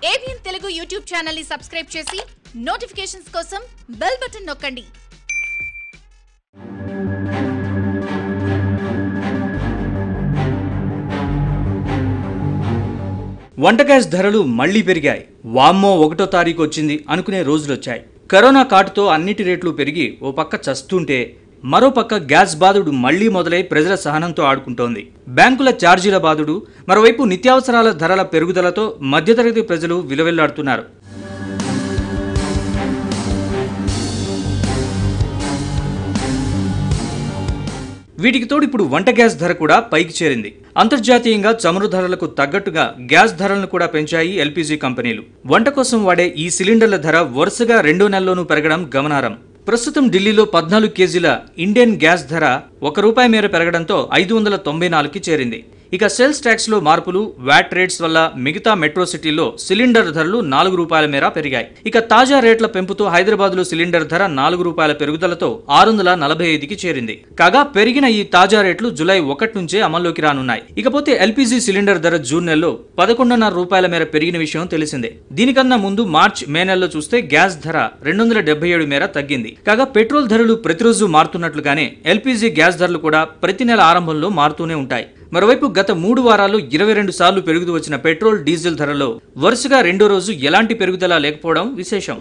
ABN Telugu YouTube channel ని subscribe చేసి notifications కోసం బెల్ బటన్ నొక్కండి వంట గ్యాస్ ధరలు మళ్లీ పెరిగాయి వామ్మో ఒకటో తారీఖు వచ్చింది అనుకునే రోజులొచ్చాయి కరోనా కాటుతో అన్నిటి రేట్లు పెరిగి ఓ పక్క చస్తుంటే మరో పక్క గ్యాస్ బాధుడు మళ్లీ మొదలై ప్రజల సహనంతో ఆడుకుంటోంది బ్యాంకుల ఛార్జీల బాధుడు మరోవైపు నిత్యావసరాల ధరల పెరుగుదలతో మధ్యతరగతి ప్రజలు విలవెల్లాడుతున్నారు వీటికి తోడు ఇప్పుడు వంట గ్యాస్ ధర కూడా పైకి చేరింది అంతర్జాతీయంగా చమురు ధరలకు తగ్గట్టుగా గ్యాస్ ధరలను కూడా పెంచాయి ఎల్పీజీ కంపెనీలు వంట కోసం వాడే ఈ సిలిండర్ల ధర వరుసగా రెండో నెలలోనూ పెరగడం గమనార్హం ప్రస్తుతం ఢిల్లీలో పద్నాలుగు కేజీల ఇండియన్ గ్యాస్ ధర ఒక రూపాయి మేర పెరగడంతో ఐదు వందల తొంభై నాలుగుకి చేరింది ఇక సెల్స్ ట్యాక్స్ లో మార్పులు వ్యాట్ రేట్స్ వల్ల మిగతా మెట్రో సిటీల్లో సిలిండర్ ధరలు నాలుగు రూపాయల మేర పెరిగాయి ఇక తాజా రేట్ల పెంపుతో హైదరాబాద్ లో సిలిండర్ ధర నాలుగు రూపాయల పెరుగుదలతో ఆరు వందల నలభై ఐదుకి చేరింది కాగా పెరిగిన ఈ తాజా రేట్లు జులై ఒకటి నుంచే అమల్లోకి రానున్నాయి ఇకపోతే ఎల్పీజీ సిలిండర్ ధర జూన్ నెలలో పదకొండున్నర రూపాయల మేర పెరిగిన విషయం తెలిసిందే దీనికన్నా ముందు మార్చ్ మే నెలలో చూస్తే గ్యాస్ ధర రెండు వందల డెబ్బై ఏడు మేర తగ్గింది కాగా పెట్రోల్ ధరలు ప్రతిరోజు మారుతున్నట్లుగానే ఎల్పీజీ గ్యాస్ ధరలు కూడా ప్రతి నెల ఆరంభంలో మారుతూనే ఉంటాయి మరోవైపు గత మూడు వారాలు ఇరవై రెండు సార్లు పెరుగుతూ వచ్చిన పెట్రోల్ డీజిల్ ధరలో వరుసగా రెండో రోజు ఎలాంటి పెరుగుదల లేకపోవడం విశేషం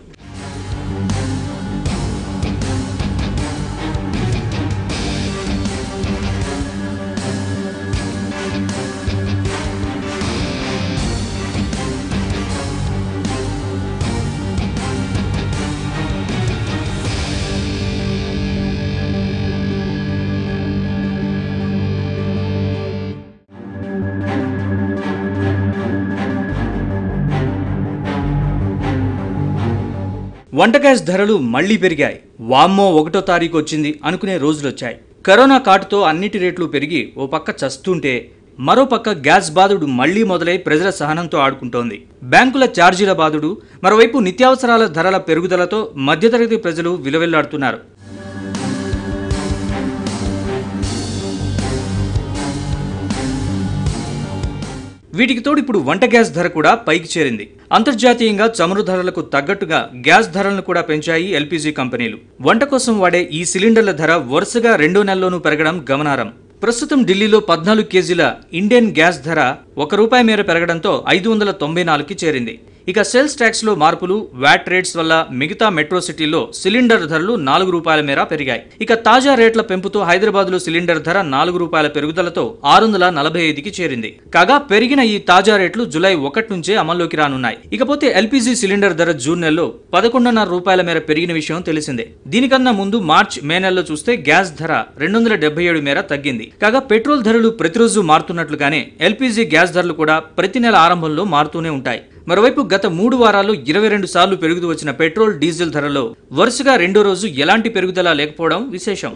వంట గ్యాస్ ధరలు మళ్లీ పెరిగాయి వామ్మో ఒకటో తారీఖు వచ్చింది అనుకునే రోజులొచ్చాయి కరోనా కాటుతో అన్నిటి రేట్లు పెరిగి ఓ పక్క చస్తుంటే మరో పక్క గ్యాస్ బాధుడు మళ్లీ మొదలై ప్రజల సహనంతో ఆడుకుంటోంది బ్యాంకుల ఛార్జీల బాధుడు మరోవైపు నిత్యావసరాల ధరల పెరుగుదలతో మధ్యతరగతి ప్రజలు విలవెల్లాడుతున్నారు వీటికి తోడు ఇప్పుడు వంట గ్యాస్ ధర కూడా పైకి చేరింది అంతర్జాతీయంగా చమురు ధరలకు తగ్గట్టుగా గ్యాస్ ధరలను కూడా పెంచాయి ఎల్పీజీ కంపెనీలు వంట కోసం వాడే ఈ సిలిండర్ల ధర వరుసగా రెండో నెలలోనూ పెరగడం గమనార్హం ప్రస్తుతం ఢిల్లీలో పద్నాలుగు కేజీల ఇండియన్ గ్యాస్ ధర ఒక రూపాయి మేర పెరగడంతో ఐదు వందల తొంభై నాలుగుకి చేరింది ఇక సెల్స్ ట్యాక్స్ లో మార్పులు వ్యాట్ రేట్స్ వల్ల మిగతా మెట్రో సిటీల్లో సిలిండర్ ధరలు నాలుగు రూపాయల మేర పెరిగాయి ఇక తాజా రేట్ల పెంపుతో హైదరాబాద్ లో సిలిండర్ ధర నాలుగు రూపాయల పెరుగుదలతో ఆరు వందల నలభై ఐదుకి చేరింది కాగా పెరిగిన ఈ తాజా రేట్లు జులై ఒకటి నుంచే అమల్లోకి రానున్నాయి ఇకపోతే ఎల్పీజీ సిలిండర్ ధర జూన్ నెలలో పదకొండున్నర రూపాయల మేర పెరిగిన విషయం తెలిసిందే దీనికన్నా ముందు మార్చ్ మే నెలలో చూస్తే గ్యాస్ ధర రెండు వందల డెబ్బై ఏడు మేర తగ్గింది కాగా పెట్రోల్ ధరలు ప్రతిరోజు మారుతున్నట్లుగానే ఎల్పీజీ గ్యాస్ ధరలు కూడా ప్రతి నెల ఆరంభంలో మారుతూనే ఉంటాయి మరోవైపు గత మూడు వారాలు ఇరవై రెండు సార్లు పెరుగుతూ వచ్చిన పెట్రోల్ డీజిల్ ధరలో వరుసగా రెండో రోజు ఎలాంటి పెరుగుదల లేకపోవడం విశేషం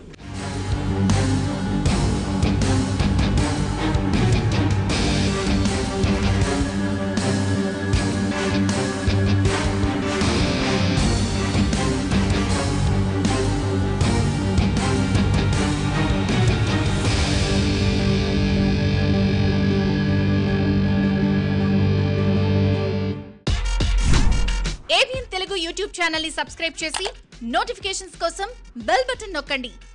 ఏబిఎన్ తెలుగు యూట్యూబ్ ఛానల్ ని సబ్స్క్రైబ్ చేసి నోటిఫికేషన్స్ కోసం బెల్ బటన్ నొక్కండి